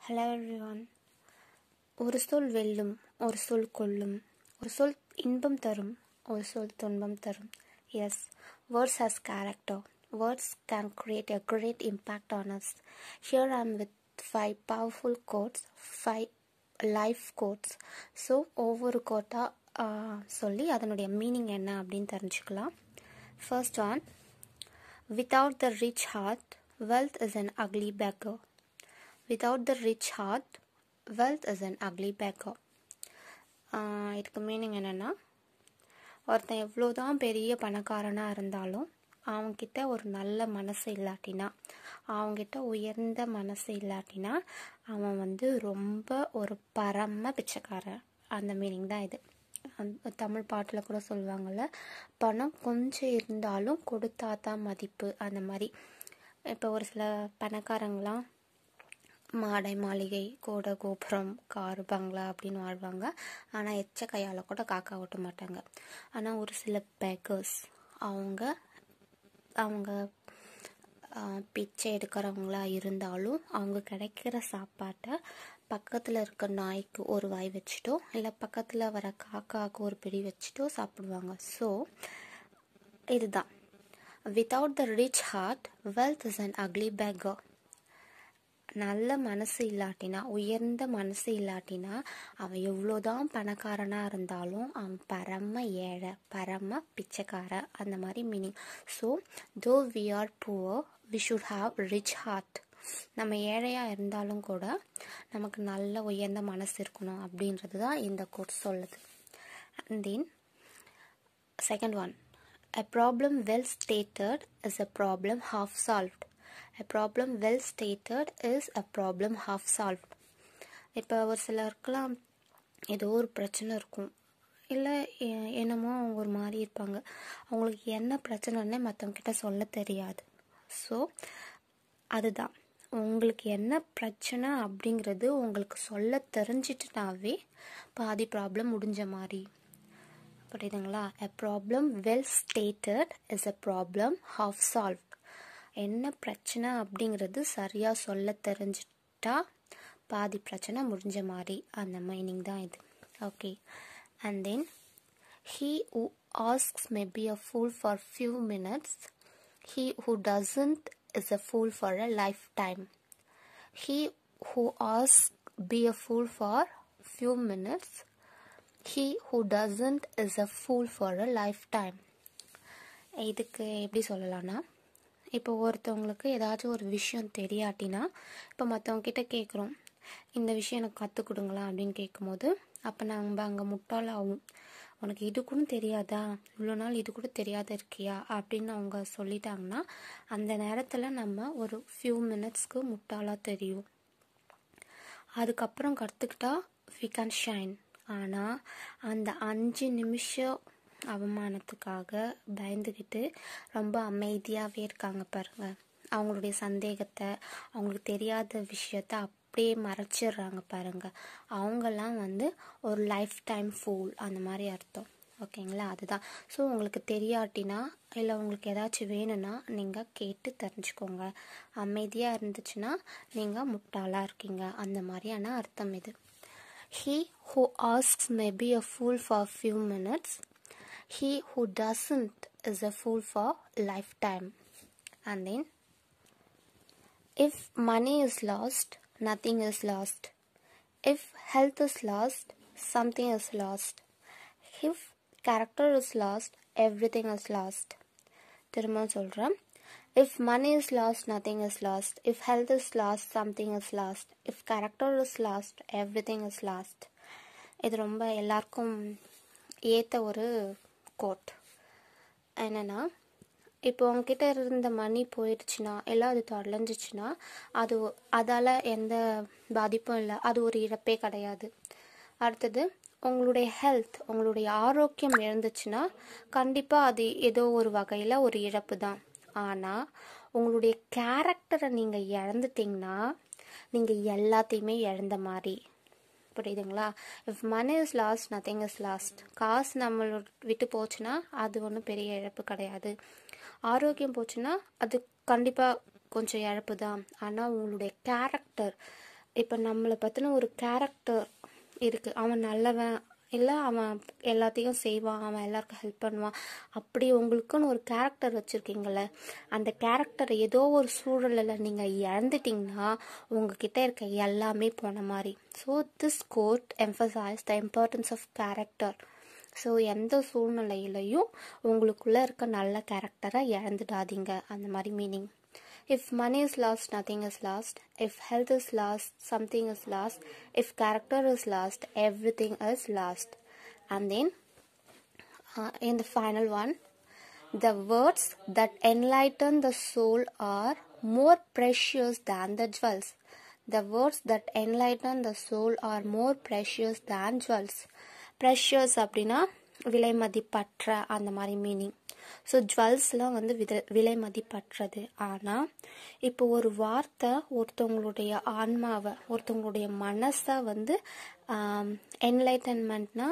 Hello everyone ஒரு சொல் வெல்லும் ஒரு சொல் கொல்லும் ஒரு சொல் இன்பம் தரும் ஒரு சொல் துன்பம் தரும் as words has character words can create a great impact on us here I'm with five powerful quotes five life quotes so ஒவ்வொரு கோட்டாக சொல்லி அதனுடைய மீனிங் என்ன அப்படின்னு தெரிஞ்சுக்கலாம் first one Without the rich heart, wealth is an ugly beggar. Without the rich heart, wealth is an ugly beggar. ஆஹ் இதுக்கு meaning என்னென்னா ஒருத்தன் எவ்வளோதான் பெரிய பணக்காரனாக இருந்தாலும் அவன்கிட்ட ஒரு நல்ல மனசு இல்லாட்டினா அவன்கிட்ட உயர்ந்த மனசு இல்லாட்டினா அவன் வந்து ரொம்ப ஒரு பரம பிச்சைக்காரன் அந்த மீனிங் தான் இது அந்த தமிழ் பாட்டில் கூட சொல்லுவாங்கள்ல பணம் கொஞ்சம் இருந்தாலும் கொடுத்தா தான் மதிப்பு அந்த மாதிரி இப்போ ஒரு சில பணக்காரங்களாம் மாடை மாளிகை கோடை கோபுரம் கார் பங்களா அப்படின்னு வாழ்வாங்க ஆனால் எச்ச கையால் கூட காக்கா ஓட்ட மாட்டாங்க ஆனால் ஒரு சில பேக்கர்ஸ் அவங்க அவங்க பிச்சை எடுக்கிறவங்களா இருந்தாலும் அவங்க கிடைக்கிற சாப்பாட்டை பக்கத்தில் இருக்க நாய்க்கு ஒரு வாய் வச்சுட்டோ இல்லை பக்கத்தில் வர காக்காவுக்கு ஒரு பிடி வச்சுட்டோ சாப்பிடுவாங்க ஸோ இதுதான் without the rich heart wealth is an ugly beggar நல்ல மனசு இல்லாட்டினா உயர்ந்த மனசு இல்லாட்டினா அவன் எவ்வளோதான் பணக்காரனாக இருந்தாலும் அவன் பரம ஏழை பரம பிச்சைக்கார அந்த மாதிரி meaning so though we are poor we should have rich heart நம்ம ஏழையாக இருந்தாலும் கூட நமக்கு நல்ல உயர்ந்த மனசு இருக்கணும் அப்படின்றது தான் இந்த கோட் சொல்லுது and then second one A problem well stated is a problem half solved. A problem well stated is a problem half solved. இப்போ ஒரு சிலருக்குலாம் ஏதோ ஒரு பிரச்சனை இருக்கும் இல்லை என்னமோ அவங்க ஒரு மாதிரி இருப்பாங்க அவங்களுக்கு என்ன பிரச்சனைன்னே மற்றவங்கிட்ட சொல்ல தெரியாது ஸோ அதுதான் உங்களுக்கு என்ன பிரச்சனை அப்படிங்கிறது உங்களுக்கு சொல்ல தெரிஞ்சிட்டுனாவே பாதி ப்ராப்ளம் முடிஞ்ச மாதிரி புரியுதுங்களா a problem well stated is a problem half solved என்ன பிரச்சனை அப்படிங்கிறது சரியாக சொல்ல தெரிஞ்சிட்டா பாதி பிரச்சனை முடிஞ்ச மாதிரி அந்த மீனிங் தான் இது okay and then he who asks may be a fool for few minutes he who doesn't is a fool for a life time he who ask be a fool for few minutes he who doesn't is a fool for a life time இதுக்கு எப்படி சொல்லலாம்னா இப்போ ஒருத்தவங்களுக்கு ஏதாச்சும் ஒரு விஷயம் தெரியாட்டினா இப்போ மற்றவங்க கிட்ட கேட்குறோம் இந்த விஷயம் எனக்கு கற்றுக் கொடுங்களா அப்படின்னு கேட்கும்போது அப்போ நம்ம அங்கே முட்டாளாகும் உனக்கு இது கூட தெரியாதா இவ்வளோ நாள் இது கூட தெரியாத இருக்கியா அப்படின்னு அவங்க சொல்லிட்டாங்கன்னா அந்த நேரத்தில் நம்ம ஒரு ஃபியூ மினிட்ஸ்க்கு முட்டாளாக தெரியும் அதுக்கப்புறம் கற்றுக்கிட்டா வி கேன் ஷைன் ஆனால் அந்த அஞ்சு நிமிஷம் அவமானத்துக்காக பயந்துக்கிட்டு ரொம்ப அமைதியாகவே இருக்காங்க பாருங்க அவங்களுடைய சந்தேகத்தை அவங்களுக்கு தெரியாத விஷயத்த அப்படியே மறைச்சிடுறாங்க பாருங்க அவங்கெல்லாம் வந்து ஒரு லைஃப் டைம் ஃபூல் அந்த மாதிரி அர்த்தம் ஓகேங்களா அதுதான் ஸோ உங்களுக்கு தெரியாட்டினா இல்லை உங்களுக்கு ஏதாச்சும் வேணும்னா நீங்கள் கேட்டு தெரிஞ்சுக்கோங்க அமைதியாக இருந்துச்சுன்னா நீங்கள் முட்டாளாக இருக்கீங்க அந்த மாதிரியான அர்த்தம் இது He who asks may be a fool for a few minutes. He who doesn't is a fool for lifetime. And then, if money is lost, nothing is lost. If health is lost, something is lost. If character is lost, everything is lost. திரும்ப சொல்கிறேன் If money is lost, nothing is lost. If health is lost, something is lost. If character is lost, everything is lost. இது ரொம்ப எல்லாருக்கும் ஏற்ற ஒரு code என்னென்னா இப்போ உங்ககிட்ட இருந்த மணி போயிடுச்சுன்னா எல்லாம் அது தொலைஞ்சிச்சுன்னா அது அதால் எந்த பாதிப்பும் இல்லை அது ஒரு இழப்பே கிடையாது அடுத்தது உங்களுடைய ஹெல்த் உங்களுடைய ஆரோக்கியம் இழந்துச்சுன்னா கண்டிப்பாக அது ஏதோ ஒரு வகையில் ஒரு இழப்பு தான் ஆனால் உங்களுடைய கேரக்டரை நீங்கள் இழந்துட்டிங்கன்னா நீங்கள் எல்லாத்தையுமே இழந்த மாதிரி புரியுதுங்களா if money is lost nothing is lost காசு நம்மளோட விட்டு போச்சுன்னா அது ஒன்றும் பெரிய இழப்பு கிடையாது ஆரோக்கியம் போச்சுன்னா அது கண்டிப்பாக கொஞ்சம் இழப்பு தான் ஆனால் உங்களுடைய கேரக்டர் இப்போ நம்மளை பற்றின ஒரு கேரக்டர் இருக்குது அவன் நல்லவன் இல்லை அவன் எல்லாத்தையும் செய்வான் அவன் எல்லாருக்கும் ஹெல்ப் பண்ணுவான் அப்படி உங்களுக்குன்னு ஒரு கேரக்டர் வச்சுருக்கீங்கள அந்த கேரக்டரை ஏதோ ஒரு சூழலில் நீங்கள் இழந்துட்டிங்கன்னா உங்ககிட்ட இருக்க எல்லாமே போன மாதிரி so this quote emphasize the importance of character so எந்த சூழ்நிலையிலையும் உங்களுக்குள்ளே இருக்க நல்ல கேரக்டரை இழந்துடாதீங்க அந்த மாதிரி meaning If money is lost, nothing is lost. If health is lost, something is lost. If character is lost, everything is lost. And then, uh, in the final one, the words that enlighten the soul are more precious than the jewels. The words that enlighten the soul are more precious than jewels. Precious அப்படின்னா விலை மதிப்பற்ற அந்த மாதிரி meaning so ஜுவல்ஸ்லாம் வந்து வித விலை மதிப்பற்றது ஆனால் இப்போ ஒரு வார்த்தை ஒருத்தவங்களுடைய ஆன்மாவை ஒருத்தவங்களுடைய மனசை வந்து என்லைட்டன்மெண்ட்னா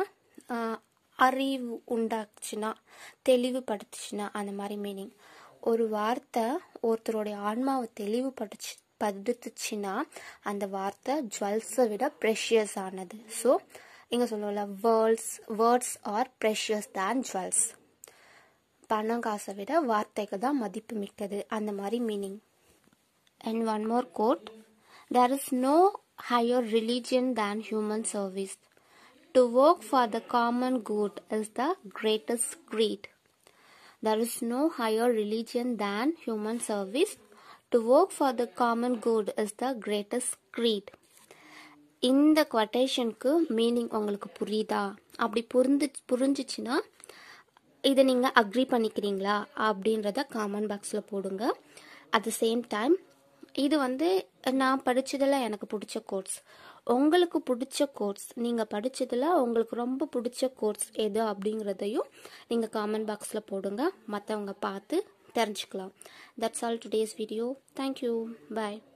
அறிவு உண்டாச்சுன்னா தெளிவுபடுத்துச்சுன்னா அந்த மாதிரி மீனிங் ஒரு வார்த்தை ஒருத்தருடைய ஆன்மாவை தெளிவுபடுச்சு படுத்துச்சுன்னா அந்த வார்த்தை ஜுவல்ஸை விட ப்ரெஷியஸ் ஆனது ஸோ இங்கே சொல்லுவோம்ல words words are precious than jewels பணம் காசை விட வார்த்தைக்கு தான் மதிப்பு மிக்கது அந்த மாதிரி meaning and one more quote there is no higher religion than human service to work for the common good is the greatest creed there is no higher religion than human service to work for the common good is the greatest creed இந்த கொட்டேஷனுக்கு meaning உங்களுக்கு புரியுதா அப்படி புரிந்து புரிஞ்சிச்சுன்னா இதை நீங்கள் agri பண்ணிக்கிறீங்களா அப்படின்றத காமெண்ட் பாக்ஸில் போடுங்க அட் த சேம் டைம் இது வந்து நான் படித்ததில் எனக்கு பிடிச்ச கோர்ஸ் உங்களுக்கு பிடிச்ச கோர்ஸ் நீங்கள் படித்ததில் உங்களுக்கு ரொம்ப பிடிச்ச கோர்ஸ் எது அப்படிங்கிறதையும் நீங்கள் காமெண்ட் பாக்ஸில் போடுங்க மற்றவங்க பார்த்து தெரிஞ்சுக்கலாம் that's all today's video thank you bye